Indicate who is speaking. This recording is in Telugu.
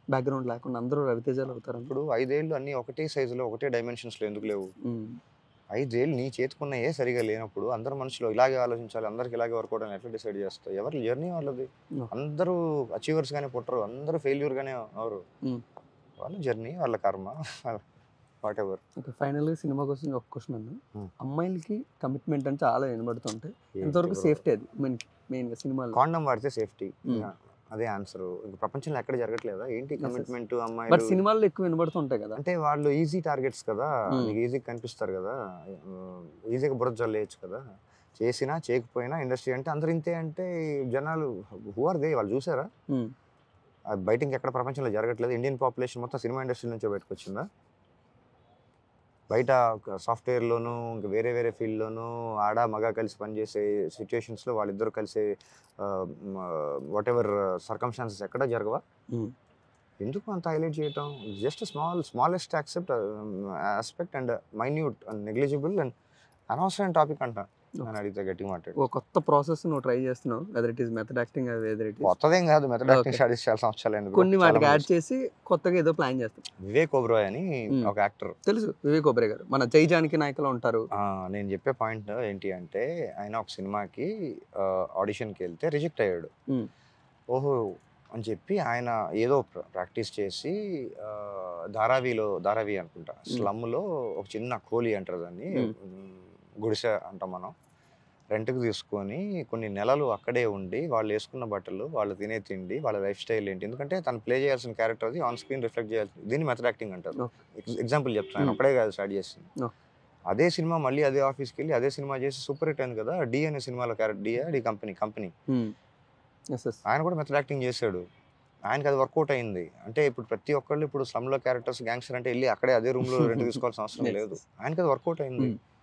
Speaker 1: బ్యాక్గ్రౌండ్ లేకుండా అందరూ రవితేజలు అవుతారు
Speaker 2: ఇప్పుడు ఐదేళ్ళు అన్ని ఒకటే సైజులో ఒకటే డైమెన్షన్స్లో ఎందుకు లేవు ఐదేళ్ళు నీ చేతికున్నయే సరిగా లేనప్పుడు అందరు మనుషులు ఇలాగే ఆలోచించాలి అందరికి ఇలాగే వర్క్ అవడం ఎట్లా డిసైడ్ చేస్తారు ఎవరి జర్నీ వాళ్ళది
Speaker 1: No.
Speaker 2: అందరూ అచీవర్స్ గానే పుట్టరు అందరూ ఫెయిల్యూర్ గానే అవరు
Speaker 1: Mm.
Speaker 2: వాళ్ళ జర్నీ వాళ్ళ కర్మ వాట్ ఎవర్
Speaker 1: ఓకే ఫైనల్గా సినిమా కోసం ఒక క్వశ్చన్ అన్న
Speaker 2: Hmm.
Speaker 1: అమ్మాయిలకి కమిట్మెంట్ అంటే చాలా వినబడుతుంటాయి ఎంతవరకు సేఫ్టీ అది మెయిన్ మెయిన్గా సినిమాలో
Speaker 2: కాండం వాడితే సేఫ్టీ
Speaker 1: Mm.
Speaker 2: అదే ఆన్సర్ ప్రపంచంలో ఎక్కడ జరగట్లేదా ఏంటి
Speaker 1: yes.
Speaker 2: కమిట్మెంట్
Speaker 1: బట్
Speaker 2: అమ్మాయిలు
Speaker 1: సినిమాల్లో ఎక్కువ వినబడుతుంటాయి కదా
Speaker 2: అంటే వాళ్ళు ఈజీ టార్గెట్స్ కదా
Speaker 1: Mm.
Speaker 2: నీకు ఈజీగా కనిపిస్తారు కదా ఈజీగా బుర్ర జల్లేయచ్చు కదా చేసినా చేయకపోయినా ఇండస్ట్రీ అంటే అందరు ఇంతే అంటే జనాలు హూ ఆర్ దే వాళ్ళు చూసారా
Speaker 1: Hmm.
Speaker 2: అది బయట ఇంకెక్కడ ప్రపంచంలో జరగట్లేదు ఇండియన్ పాపులేషన్ మొత్తం సినిమా ఇండస్ట్రీ నుంచే బయటకు వచ్చిందా బయట సాఫ్ట్వేర్లోను ఇంకా వేరే వేరే ఫీల్డ్లోనూ ఆడ మగ కలిసి పనిచేసే సిచ్యుయేషన్స్లో వాళ్ళిద్దరు కలిసి వాట్ ఎవర్ సర్కమ్స్టాన్సెస్ ఎక్కడ జరగవా
Speaker 1: Hmm.
Speaker 2: ఎందుకు అంత హైలైట్ చేయటం just small smallest accept aspect and minute and negligible and అనవసరమైన టాపిక్ అంట నేను అడిగితే గట్టిగా మాట్లాడు
Speaker 1: ఒక కొత్త ప్రాసెస్ నువ్వు ట్రై చేస్తున్నావు whether it is method acting whether it
Speaker 2: కొత్తదేం కాదు మెథడ్ యాక్టింగ్
Speaker 1: Okay.
Speaker 2: స్టడీస్ చాలా సంవత్సరాలు అయింది bro.
Speaker 1: కొన్ని
Speaker 2: చాలా
Speaker 1: వాటికి యాడ్
Speaker 2: మంది-
Speaker 1: చేసి కొత్తగా ఏదో ప్లాన్ చేస్తాం
Speaker 2: వివేక్ ఓబ్రాయ్ అని
Speaker 1: Hmm.
Speaker 2: ఒక యాక్టర్
Speaker 1: తెలుసు వివేక్ ఒబరే గారు మన జై జానకి నాయకులు ఉంటారు
Speaker 2: నేను చెప్పే పాయింట్ ఏంటి అంటే ఆయన ఒక సినిమాకి ఆడిషన్కి వెళ్తే రిజెక్ట్ అయ్యాడు
Speaker 1: Hmm.
Speaker 2: ఓహో అని చెప్పి ఆయన ఏదో ప్రాక్టీస్ చేసి ఆ, ధారావిలో ధారావి అనుకుంటా స్లమ్లో ఒక చిన్న కోలి అంటారు దాన్ని
Speaker 1: Hmm.
Speaker 2: ఉమ్, గుడిసె అంటాం మనం రెంట్కి తీసుకొని కొన్ని నెలలు అక్కడే ఉండి వాళ్ళు వేసుకున్న బట్టలు వాళ్ళు తినే తిండి వాళ్ళ లైఫ్ స్టైల్ ఏంటి ఎందుకంటే తను ప్లే చేయాల్సిన క్యారెక్టర్ అది ఆన్ స్క్రీన్ రిఫ్లెక్ట్ చేయాల్సి దీన్ని మెథడ్ యాక్టింగ్ అంటారు ఎగ్జాంపుల్ చెప్తాను ఆయన
Speaker 1: Hmm.
Speaker 2: ఒక్కడే కాదు స్టార్ట్ చేసింది
Speaker 1: Okay.
Speaker 2: అదే సినిమా మళ్ళీ అదే ఆఫీస్కి వెళ్ళి అదే సినిమా చేసి సూపర్ హిట్ అయింది కదా డి అనే సినిమాలో character D D company company
Speaker 1: S S
Speaker 2: ఆయన కూడా మెథడ్ యాక్టింగ్ చేశాడు ఆయనకి అది వర్కౌట్ అయింది అంటే ఇప్పుడు ప్రతి ఒక్కళ్ళు ఇప్పుడు స్లమ్లో క్యారెక్టర్స్ గ్యాంగ్స్టర్ అంటే వెళ్ళి అక్కడే అదే రూమ్లో రెంట్ తీసుకోవాల్సిన అవసరం
Speaker 1: Yes,
Speaker 2: లేదు
Speaker 1: yes.
Speaker 2: ఆయనకి అది వర్కౌట్ అయింది
Speaker 1: Hmm.